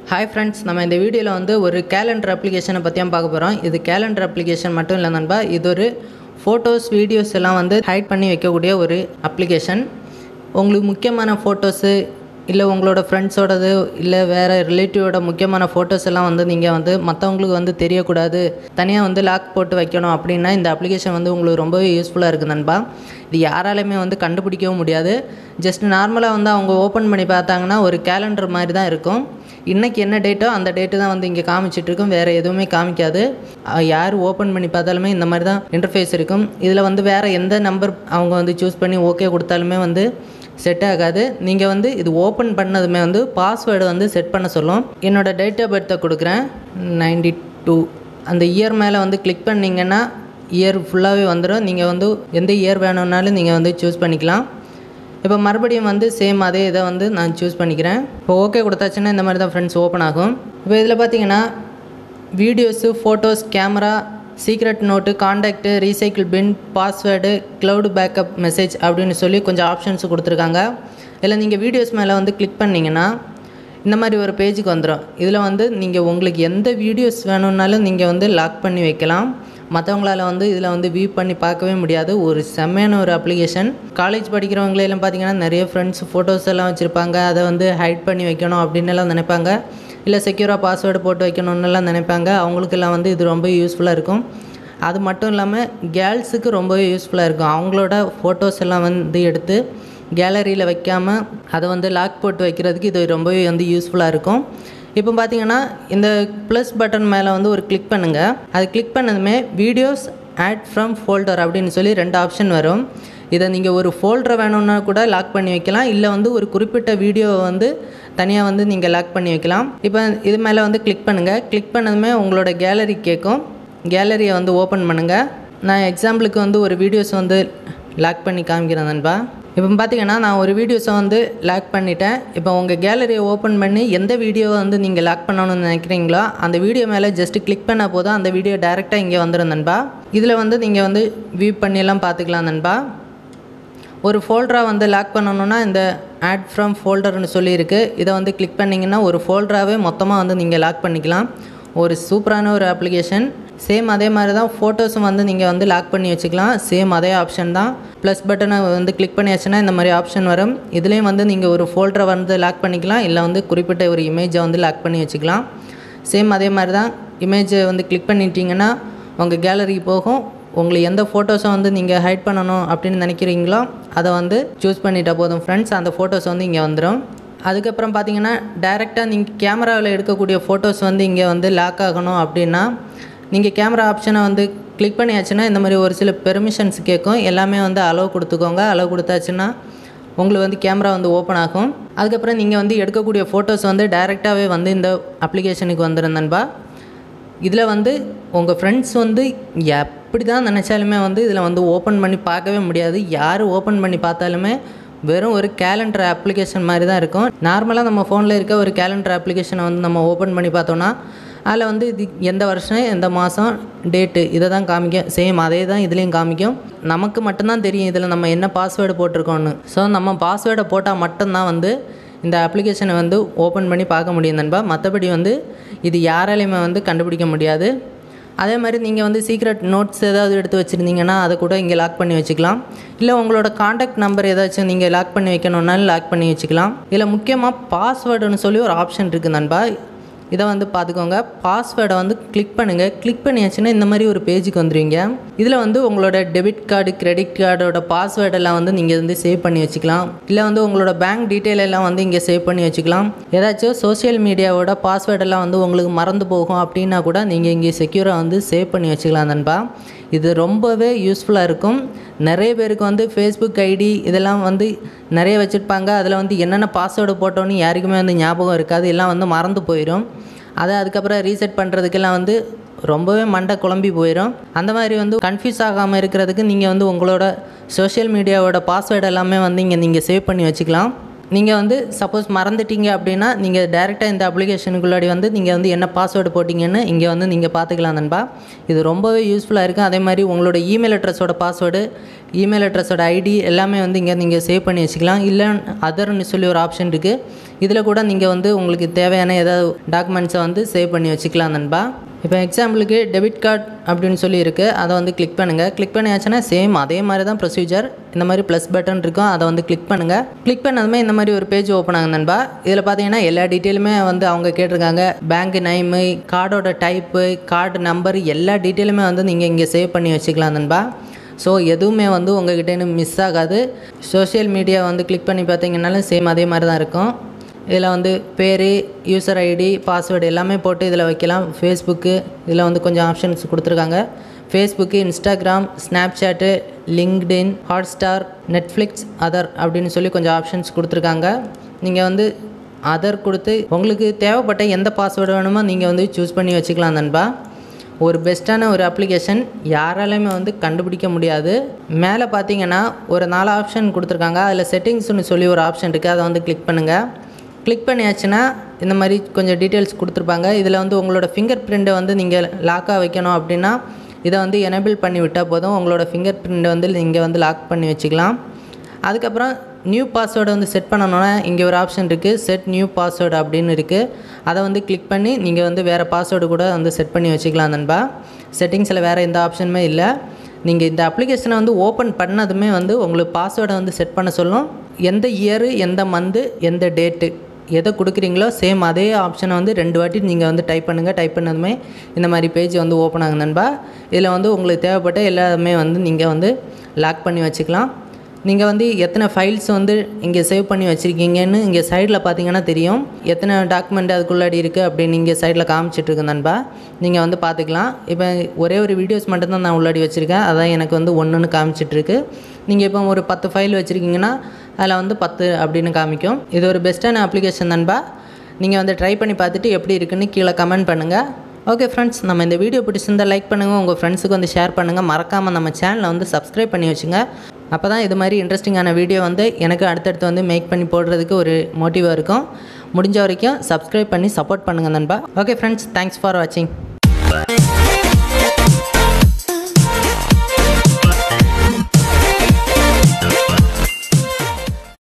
hi friends நம்ம இந்த வீடியோவில் வந்து ஒரு கேலண்டர் அப்ளிகேஷனை பற்றியும் பார்க்க போகிறோம் இது கேலண்டர் அப்ளிகேஷன் மட்டும் இல்லை நண்பா இது ஒரு ஃபோட்டோஸ் வீடியோஸ் எல்லாம் வந்து ஹைட் பண்ணி வைக்கக்கூடிய ஒரு அப்ளிகேஷன் உங்களுக்கு முக்கியமான ஃபோட்டோஸு இல்லை உங்களோட ஃப்ரெண்ட்ஸோடது இல்லை வேறு ரிலேட்டிவோட முக்கியமான ஃபோட்டோஸ் எல்லாம் வந்து நீங்கள் வந்து மற்றவங்களுக்கு வந்து தெரியக்கூடாது தனியாக வந்து லாக் போட்டு வைக்கணும் அப்படின்னா இந்த அப்ளிகேஷன் வந்து உங்களுக்கு ரொம்பவே யூஸ்ஃபுல்லாக இருக்குது நண்பா இது யாராலையுமே வந்து கண்டுபிடிக்கவும் முடியாது ஜஸ்ட் நார்மலாக வந்து அவங்க ஓப்பன் பண்ணி பார்த்தாங்கன்னா ஒரு கேலண்டர் மாதிரி தான் இருக்கும் இன்றைக்கி என்ன டேட்டோ அந்த டேட்டு தான் வந்து இங்கே காமிச்சிட்ருக்கும் வேறு எதுவுமே காமிக்காது அஹ் யார் ஓப்பன் பண்ணி பார்த்தாலுமே இந்த மாதிரி தான் இன்டர்ஃபேஸ் இருக்கும் இதில் வந்து வேறு எந்த நம்பர் அவங்க வந்து சூஸ் பண்ணி ஓகே கொடுத்தாலுமே வந்து செட் ஆகாது நீங்கள் வந்து இது ஓப்பன் பண்ணதுமே வந்து பாஸ்வேர்டு வந்து செட் பண்ண சொல்லும் என்னோட டேட் ஆஃப் பர்த்தை கொடுக்குறேன் நைன்டி டூ அந்த இயர் மேலே வந்து கிளிக் பண்ணிங்கன்னா இயர் ஃபுல்லாகவே வந்துடும் நீங்கள் வந்து எந்த இயர் வேணும்னாலும் நீங்கள் வந்து சூஸ் பண்ணிக்கலாம் இப்போ மறுபடியும் வந்து சேம் அதே இதை வந்து நான் சூஸ் பண்ணிக்கிறேன் இப்போ ஓகே கொடுத்தாச்சுன்னா இந்த மாதிரி தான் ஃப்ரெண்ட்ஸ் ஓப்பன் ஆகும் இப்போ இதில் பார்த்தீங்கன்னா videos photos camera secret note contact recycle bin password cloud backup message அப்படின்னு சொல்லி கொஞ்சம் ஆப்ஷன்ஸ் கொடுத்துருக்காங்க இதில் நீங்கள் வீடியோஸ் மேலே வந்து கிளிக் பண்ணிங்கன்னா இந்த மாதிரி ஒரு பேஜுக்கு வந்துடும் இதில் வந்து நீங்கள் உங்களுக்கு எந்த வீடியோஸ் வேணும்னாலும் நீங்கள் வந்து லாக் பண்ணி வைக்கலாம் மற்றவங்களால வந்து இதில் வந்து வியூ பண்ணி பார்க்கவே முடியாது ஒரு செம்மையான ஒரு அப்ளிகேஷன் காலேஜ் படிக்கிறவங்களெல்லாம் பார்த்தீங்கன்னா நிறைய ஃப்ரெண்ட்ஸ் ஃபோட்டோஸ் எல்லாம் வச்சுருப்பாங்க அதை வந்து ஹைட் பண்ணி வைக்கணும் அப்படின்னு எல்லாம் நினைப்பாங்க இல்லை செக்யூராக பாஸ்வேர்டு போட்டு வைக்கணும்னுலாம் நினைப்பாங்க அவங்களுக்கெல்லாம் வந்து இது ரொம்ப யூஸ்ஃபுல்லாக இருக்கும் அது மட்டும் இல்லாமல் கேர்ள்ஸுக்கு ரொம்பவே யூஸ்ஃபுல்லாக இருக்கும் அவங்களோட ஃபோட்டோஸ் எல்லாம் வந்து எடுத்து கேலரியில் வைக்காமல் அதை வந்து லாக் போட்டு வைக்கிறதுக்கு இது ரொம்பவே வந்து யூஸ்ஃபுல்லாக இருக்கும் இப்போ பார்த்தீங்கன்னா இந்த ப்ளஸ் பட்டன் மேலே வந்து ஒரு கிளிக் பண்ணுங்கள் அது கிளிக் பண்ணதுமே வீடியோஸ் ஆட் ஃப்ரம் ஃபோல்டர் அப்படின்னு சொல்லி ரெண்டு ஆப்ஷன் வரும் இதை நீங்கள் ஒரு ஃபோல்டரை வேணும்னா கூட லாக் பண்ணி வைக்கலாம் இல்லை வந்து ஒரு குறிப்பிட்ட வீடியோவை வந்து தனியாக வந்து நீங்கள் லாக் பண்ணி வைக்கலாம் இப்போ இது மேலே வந்து கிளிக் பண்ணுங்கள் கிளிக் பண்ணதுமே உங்களோட கேலரி கேட்கும் கேலரியை வந்து ஓப்பன் பண்ணுங்கள் நான் எக்ஸாம்பிளுக்கு வந்து ஒரு வீடியோஸ் வந்து லாக் பண்ணி காமிக்கிறேன் நண்பா இப்போ பார்த்தீங்கன்னா நான் ஒரு வீடியோஸை வந்து லாக் பண்ணிட்டேன் இப்போ உங்கள் கேலரியை ஓப்பன் பண்ணி எந்த வீடியோவை வந்து நீங்கள் லாக் பண்ணணும்னு நினைக்கிறீங்களோ அந்த வீடியோ மேலே ஜஸ்ட் கிளிக் பண்ணால் போதும் அந்த வீடியோ டேரெக்டாக இங்கே வந்துடும் நண்பா இதில் வந்து நீங்கள் வந்து வியூ பண்ணியெல்லாம் பார்த்துக்கலாம் நண்பா ஒரு ஃபோல்டராக வந்து லாக் பண்ணணுன்னா இந்த ஆட் ஃப்ரம் ஃபோல்டர்னு சொல்லியிருக்கு இதை வந்து கிளிக் பண்ணிங்கன்னா ஒரு ஃபோல்டராகவே மொத்தமாக வந்து நீங்கள் லாக் பண்ணிக்கலாம் ஒரு சூப்பரான ஒரு அப்ளிகேஷன் சேம் அதே மாதிரி தான் ஃபோட்டோஸும் வந்து நீங்கள் வந்து லாக் பண்ணி வச்சுக்கலாம் சேம் அதே ஆப்ஷன் தான் ப்ளஸ் பட்டனை வந்து கிளிக் பண்ணியாச்சுன்னா இந்த மாதிரி ஆப்ஷன் வரும் இதுலேயும் வந்து நீங்கள் ஒரு ஃபோல்டரை வந்து லாக் பண்ணிக்கலாம் இல்லை வந்து குறிப்பிட்ட ஒரு இமேஜை வந்து லாக் பண்ணி வச்சுக்கலாம் சேம் அதே மாதிரி தான் இமேஜை வந்து கிளிக் பண்ணிட்டீங்கன்னா உங்கள் கேலரிக்கு போகும் உங்களுக்கு எந்த ஃபோட்டோஸை வந்து நீங்கள் ஹைட் பண்ணணும் அப்படின்னு நினைக்கிறீங்களோ அதை வந்து சூஸ் பண்ணிட்டா போதும் ஃப்ரெண்ட்ஸ் அந்த ஃபோட்டோஸ் வந்து இங்கே வந்துடும் அதுக்கப்புறம் பார்த்தீங்கன்னா டைரெக்டாக நீங்கள் கேமராவில் எடுக்கக்கூடிய ஃபோட்டோஸ் வந்து இங்கே வந்து லாக் ஆகணும் அப்படின்னா நீங்கள் கேமரா ஆப்ஷனை வந்து கிளிக் பண்ணியாச்சுன்னா இந்த மாதிரி ஒரு சில பெர்மிஷன்ஸ் கேட்கும் எல்லாமே வந்து அலோவ் கொடுத்துக்கோங்க அலோவ் கொடுத்தாச்சுன்னா உங்களுக்கு வந்து கேமரா வந்து ஓப்பன் ஆகும் அதுக்கப்புறம் நீங்கள் வந்து எடுக்கக்கூடிய ஃபோட்டோஸ் வந்து டைரெக்டாகவே வந்து இந்த அப்ளிகேஷனுக்கு வந்துடும் நண்பா இதில் வந்து உங்கள் ஃப்ரெண்ட்ஸ் வந்து எப்படி தான் நினச்சாலுமே வந்து இதில் வந்து ஓப்பன் பண்ணி பார்க்கவே முடியாது யார் ஓப்பன் பண்ணி பார்த்தாலுமே வெறும் ஒரு கேலண்டர் அப்ளிகேஷன் மாதிரி தான் இருக்கும் நார்மலாக நம்ம ஃபோனில் இருக்க ஒரு கேலண்டர் அப்ளிகேஷனை வந்து நம்ம ஓப்பன் பண்ணி பார்த்தோன்னா அதில் வந்து இது எந்த வருஷம் எந்த மாதம் டேட்டு இதை தான் காமிக்கும் சேம் அதே தான் இதுலேயும் காமிக்கும் நமக்கு மட்டும்தான் தெரியும் இதில் நம்ம என்ன பாஸ்வேர்டு போட்டிருக்கோன்னு ஸோ நம்ம பாஸ்வேர்டை போட்டால் மட்டும்தான் வந்து இந்த அப்ளிகேஷனை வந்து ஓப்பன் பண்ணி பார்க்க முடியும் நண்பா மற்றபடி வந்து இது யாராலையுமே வந்து கண்டுபிடிக்க முடியாது அதே மாதிரி நீங்கள் வந்து சீக்ரெட் நோட்ஸ் ஏதாவது எடுத்து வச்சுருந்தீங்கன்னா அதை கூட இங்கே லாக் பண்ணி வச்சுக்கலாம் இல்லை உங்களோட காண்டாக்ட் நம்பர் ஏதாச்சும் நீங்கள் லாக் பண்ணி வைக்கணுன்னாலும் லாக் பண்ணி வச்சுக்கலாம் இதில் முக்கியமாக பாஸ்வேர்டுன்னு சொல்லி ஒரு ஆப்ஷன் இருக்குது நண்பா இதை வந்து பார்த்துக்கோங்க பாஸ்வேர்டை வந்து கிளிக் பண்ணுங்கள் கிளிக் பண்ணியாச்சுன்னா இந்த மாதிரி ஒரு பேஜுக்கு வந்துடுவீங்க இதில் வந்து உங்களோட டெபிட் கார்டு கிரெடிட் கார்டோட பாஸ்வேர்டெல்லாம் வந்து நீங்கள் வந்து சேவ் பண்ணி வச்சுக்கலாம் இல்லை வந்து உங்களோட பேங்க் டீட்டெயில் எல்லாம் வந்து இங்கே சேவ் பண்ணி வச்சுக்கலாம் ஏதாச்சும் சோஷியல் மீடியாவோட பாஸ்வேர்டெல்லாம் வந்து உங்களுக்கு மறந்து போகும் அப்படின்னா கூட நீங்கள் இங்கே செக்யூராக வந்து சேவ் பண்ணி வச்சுக்கலாம் நண்பா இது ரொம்பவே யூஸ்ஃபுல்லாக இருக்கும் நிறைய பேருக்கு வந்து ஃபேஸ்புக் ஐடி இதெல்லாம் வந்து நிறைய வச்சுருப்பாங்க அதில் வந்து என்னென்ன பாஸ்வேர்டு போட்டோன்னு யாருக்குமே வந்து ஞாபகம் இருக்காது எல்லாம் வந்து மறந்து போயிடும் அதை அதுக்கப்புறம் ரீசெட் பண்ணுறதுக்கெல்லாம் வந்து ரொம்பவே மண்டை குழம்பி போயிடும் அந்த மாதிரி வந்து கன்ஃபியூஸ் ஆகாமல் இருக்கிறதுக்கு நீங்கள் வந்து உங்களோட சோஷியல் மீடியாவோட பாஸ்வேர்டு எல்லாமே வந்து இங்கே நீங்கள் சேவ் பண்ணி வச்சுக்கலாம் நீங்கள் வந்து சப்போஸ் மறந்துட்டீங்க அப்படின்னா நீங்கள் டேரெக்டாக இந்த அப்ளிகேஷனுக்குள்ளாடி வந்து நீங்கள் வந்து என்ன பாஸ்வேர்டு போட்டிங்கன்னு இங்கே வந்து நீங்கள் பார்த்துக்கலாம் நண்பா இது ரொம்பவே யூஸ்ஃபுல்லாக இருக்கும் அதே மாதிரி உங்களோட இமெயில் அட்ரஸோட பாஸ்வேர்டு இமெயில் அட்ரஸோட ஐடி எல்லாமே வந்து இங்கே நீங்கள் சேவ் பண்ணி வச்சுக்கலாம் இல்லை அதர்னு சொல்லி ஒரு ஆப்ஷன் இருக்குது இதில் கூட நீங்கள் வந்து உங்களுக்கு தேவையான ஏதாவது டாக்குமெண்ட்ஸை வந்து சேவ் பண்ணி வச்சுக்கலாம் நண்பா இப்போ எக்ஸாம்பிளுக்கு டெபிட் கார்டு அப்படின்னு சொல்லி இருக்குது அதை வந்து கிளிக் பண்ணுங்கள் கிளிக் பண்ணியாச்சுன்னா சேம் அதே மாதிரி தான் ப்ரொசீஜர் இந்த மாதிரி ப்ளஸ் பட்டன் இருக்கும் அதை வந்து கிளிக் பண்ணுங்கள் கிளிக் பண்ணதுமே இந்த மாதிரி ஒரு பேஜ் ஓப்பன் ஆகும் நண்பா இதில் பார்த்தீங்கன்னா எல்லா டீட்டெயிலுமே வந்து அவங்க கேட்டிருக்காங்க பேங்க் நைமு கார்டோட டைப்பு கார்டு நம்பர் எல்லா டீட்டெயிலுமே வந்து நீங்கள் இங்கே சேவ் பண்ணி வச்சுக்கலாம் நண்பா ஸோ எதுவுமே வந்து உங்ககிட்டேருந்து மிஸ் ஆகாது சோஷியல் மீடியா வந்து கிளிக் பண்ணி பார்த்தீங்கன்னாலும் சேம் அதே மாதிரி தான் இருக்கும் இதில் வந்து பேர் யூசர் ஐடி பாஸ்வேர்டு எல்லாமே போட்டு இதில் வைக்கலாம் ஃபேஸ்புக்கு இதில் வந்து கொஞ்சம் ஆப்ஷன்ஸ் கொடுத்துருக்காங்க Facebook Instagram Snapchat LinkedIn Hotstar Netflix other அப்படின்னு சொல்லி கொஞ்சம் ஆப்ஷன்ஸ் கொடுத்துருக்காங்க நீங்கள் வந்து அதர் கொடுத்து உங்களுக்கு தேவைப்பட்ட எந்த பாஸ்வேர்டு வேணுமோ நீங்கள் வந்து சூஸ் பண்ணி வச்சுக்கலாம் நண்பா ஒரு பெஸ்ட்டான ஒரு அப்ளிகேஷன் யாராலையுமே வந்து கண்டுபிடிக்க முடியாது மேலே பார்த்தீங்கன்னா ஒரு நாலு ஆப்ஷன் கொடுத்துருக்காங்க அதில் செட்டிங்ஸ்னு சொல்லி ஒரு ஆப்ஷன் இருக்குது அதை வந்து கிளிக் பண்ணுங்கள் கிளிக் பண்ணியாச்சுன்னா இந்த மாதிரி கொஞ்சம் டீட்டெயில்ஸ் கொடுத்துருப்பாங்க இதில் வந்து உங்களோட ஃபிங்கர் பிரிண்ட்டை வந்து நீங்கள் லாக்காக வைக்கணும் அப்படின்னா இதை வந்து எனேபிள் பண்ணி விட்டால் போதும் உங்களோட ஃபிங்கர் பிரிண்ட்டை வந்து நீங்கள் வந்து லாக் பண்ணி வச்சுக்கலாம் அதுக்கப்புறம் நியூ பாஸ்வேர்டை வந்து செட் பண்ணணுன்னா இங்கே ஒரு ஆப்ஷன் இருக்குது செட் நியூ பாஸ்வேர்டு அப்படின்னு இருக்குது அதை வந்து கிளிக் பண்ணி நீங்கள் வந்து வேறு பாஸ்வேர்டு கூட வந்து செட் பண்ணி வச்சுக்கலாம் நண்பா செட்டிங்ஸில் வேறு எந்த ஆப்ஷனுமே இல்லை நீங்கள் இந்த அப்ளிகேஷனை வந்து ஓப்பன் பண்ணதுமே வந்து உங்களுக்கு பாஸ்வேர்டை வந்து செட் பண்ண சொல்லும் எந்த இயரு எந்த மந்த்து எந்த டேட்டு எதை கொடுக்குறீங்களோ சேம் அதே ஆப்ஷனை வந்து ரெண்டு வாட்டி நீங்கள் வந்து டைப் பண்ணுங்கள் டைப் பண்ணதுமே இந்த மாதிரி பேஜ் வந்து ஓப்பன் ஆகும் நண்பா இதில் வந்து உங்களுக்கு தேவைப்பட்ட எல்லாமே வந்து நீங்கள் வந்து லாக் பண்ணி வச்சுக்கலாம் நீங்கள் வந்து எத்தனை ஃபைல்ஸ் வந்து இங்கே சேவ் பண்ணி வச்சுருக்கீங்கன்னு இங்கே சைடில் பார்த்தீங்கன்னா தெரியும் எத்தனை டாக்குமெண்ட் அதுக்குள்ளாடி இருக்குது அப்படின்னு இங்கே சைடில் காமிச்சிட்ருக்கு நண்பா நீங்கள் வந்து பார்த்துக்கலாம் இப்போ ஒரே ஒரு வீடியோஸ் மட்டும்தான் நான் உள்ளாடி வச்சுருக்கேன் அதான் எனக்கு வந்து ஒன்றுன்னு காமிச்சிட்ருக்கு நீங்கள் இப்போ ஒரு பத்து ஃபைல் வச்சுருக்கீங்கன்னா அதில் வந்து பத்து அப்படின்னு காமிக்கும் இது ஒரு பெஸ்ட்டான அப்ளிகேஷன் நண்பா நீங்கள் வந்து ட்ரை பண்ணி பார்த்துட்டு எப்படி இருக்குன்னு கீழே கமெண்ட் பண்ணுங்கள் ஓகே ஃப்ரெண்ட்ஸ் நம்ம இந்த வீடியோ பிடிச்சிருந்தால் லைக் பண்ணுங்கள் உங்கள் ஃப்ரெண்ட்ஸுக்கு வந்து ஷேர் பண்ணுங்கள் மறக்காமல் நம்ம சேனலை வந்து சப்ஸ்கிரைப் பண்ணி வச்சுங்க அப்போ தான் இது மாதிரி இன்ட்ரெஸ்டிங்கான வீடியோ வந்து எனக்கு அடுத்தடுத்து வந்து மேக் பண்ணி போடுறதுக்கு ஒரு மோட்டிவாக இருக்கும் முடிஞ்ச வரைக்கும் சப்ஸ்கிரைப் பண்ணி சப்போர்ட் பண்ணுங்கள் நண்பா ஓகே ஃப்ரெண்ட்ஸ் தேங்க்ஸ் ஃபார் வாட்சிங்